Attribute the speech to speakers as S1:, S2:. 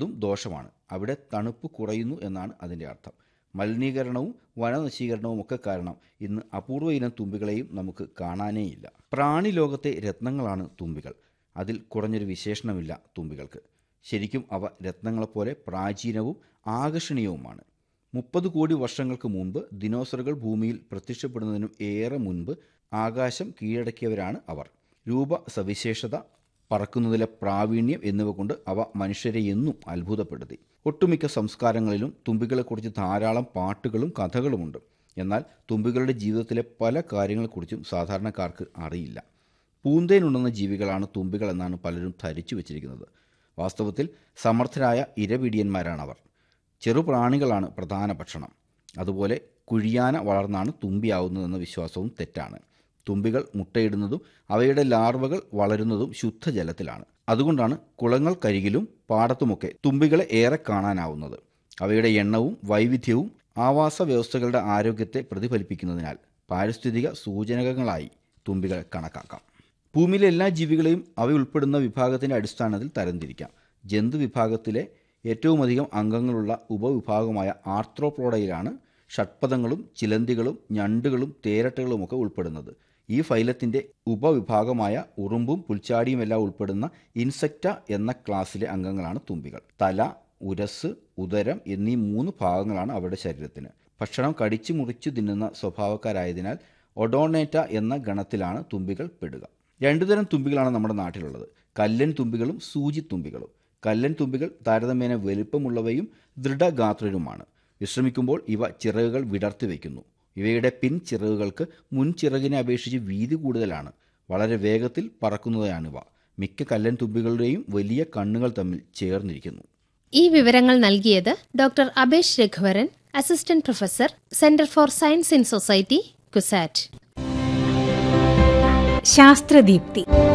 S1: അതും ദോഷമാണ് അവിടെ തണുപ്പ് കുറയുന്നു എന്നാണ് അതിൻ്റെ അർത്ഥം മലിനീകരണവും വനനശീകരണവും ഒക്കെ കാരണം ഇന്ന് അപൂർവ ഇനം തുമ്പികളെയും നമുക്ക് കാണാനേയില്ല പ്രാണിലോകത്തെ രത്നങ്ങളാണ് തുമ്പികൾ അതിൽ കുറഞ്ഞൊരു വിശേഷണമില്ല തുമ്പികൾക്ക് ശരിക്കും അവ രത്നങ്ങളെപ്പോലെ പ്രാചീനവും ആകർഷണീയവുമാണ് മുപ്പത് കോടി വർഷങ്ങൾക്ക് മുമ്പ് ദിനോസറുകൾ ഭൂമിയിൽ പ്രത്യക്ഷപ്പെടുന്നതിനും ഏറെ മുൻപ് ആകാശം കീഴടക്കിയവരാണ് അവർ രൂപ സവിശേഷത പറക്കുന്നതിലെ പ്രാവീണ്യം എന്നിവ കൊണ്ട് അവ മനുഷ്യരെ എന്നും അത്ഭുതപ്പെടുത്തി ഒട്ടുമിക്ക സംസ്കാരങ്ങളിലും തുമ്പികളെക്കുറിച്ച് ധാരാളം പാട്ടുകളും കഥകളുമുണ്ട് എന്നാൽ തുമ്പികളുടെ ജീവിതത്തിലെ പല കാര്യങ്ങളെക്കുറിച്ചും സാധാരണക്കാർക്ക് അറിയില്ല പൂന്തേനുണ്ടെന്ന ജീവികളാണ് തുമ്പികൾ എന്നാണ് പലരും ധരിച്ചു വച്ചിരിക്കുന്നത് വാസ്തവത്തിൽ സമർത്ഥരായ ഇരപിടിയന്മാരാണ് അവർ ചെറുപ്രാണികളാണ് പ്രധാന ഭക്ഷണം അതുപോലെ കുഴിയാന വളർന്നാണ് തുമ്പിയാവുന്നതെന്ന വിശ്വാസവും തെറ്റാണ് തുമ്പികൾ മുട്ടയിടുന്നതും അവയുടെ ലാർവകൾ വളരുന്നതും ശുദ്ധജലത്തിലാണ് അതുകൊണ്ടാണ് കുളങ്ങൾക്കരികിലും പാടത്തുമൊക്കെ തുമ്പികളെ ഏറെ കാണാനാവുന്നത് അവയുടെ എണ്ണവും വൈവിധ്യവും ആവാസ വ്യവസ്ഥകളുടെ ആരോഗ്യത്തെ പ്രതിഫലിപ്പിക്കുന്നതിനാൽ പാരിസ്ഥിതിക സൂചനകങ്ങളായി തുമ്പികളെ കണക്കാക്കാം ഭൂമിയിലെ എല്ലാ ജീവികളെയും അവയുൾപ്പെടുന്ന വിഭാഗത്തിൻ്റെ അടിസ്ഥാനത്തിൽ തരംതിരിക്കാം ജന്തു വിഭാഗത്തിലെ ഏറ്റവും അധികം അംഗങ്ങളുള്ള ഉപവിഭാഗമായ ആർത്രോപ്ലോഡയിലാണ് ഷഡ്പദങ്ങളും ചിലന്തികളും ഞണ്ടുകളും തേരട്ടകളുമൊക്കെ ഉൾപ്പെടുന്നത് ഈ ഫൈലത്തിൻ്റെ ഉപവിഭാഗമായ ഉറുമ്പും പുൽച്ചാടിയും എല്ലാം ഉൾപ്പെടുന്ന ഇൻസെക്റ്റ എന്ന ക്ലാസ്സിലെ അംഗങ്ങളാണ് തുമ്പികൾ തല ഉരസ് ഉദരം എന്നീ മൂന്ന് ഭാഗങ്ങളാണ് അവരുടെ ശരീരത്തിന് ഭക്ഷണം കടിച്ചു മുറിച്ചു തിന്നുന്ന സ്വഭാവക്കാരായതിനാൽ ഒഡോണേറ്റ എന്ന ഗണത്തിലാണ് തുമ്പികൾ പെടുക രണ്ടു തരം തുമ്പികളാണ് നമ്മുടെ നാട്ടിലുള്ളത് കല്ലൻ തുമ്പികളും സൂചി തുമ്പികളും കല്ലൻ തുമ്പികൾ താരതമ്യേന വലുപ്പമുള്ളവയും ദൃഢഗാത്രരുമാണ് വിശ്രമിക്കുമ്പോൾ ഇവ ചിറകുകൾ വിടർത്തി വയ്ക്കുന്നു ഇവയുടെ പിൻ ചിറകുകൾക്ക് മുൻ ചിറകിനെ അപേക്ഷിച്ച് വീതി കൂടുതലാണ് വളരെ വേഗത്തിൽ പറക്കുന്നവയാണിവ മിക്ക കല്ലൻ തുമ്പികളുടെയും വലിയ കണ്ണുകൾ തമ്മിൽ ചേർന്നിരിക്കുന്നു
S2: ഈ വിവരങ്ങൾ നൽകിയത് doctor Abesh Raghuvaran assistant professor centre for science in society CUSAT
S3: ശാസ്ത്രദീപ്തി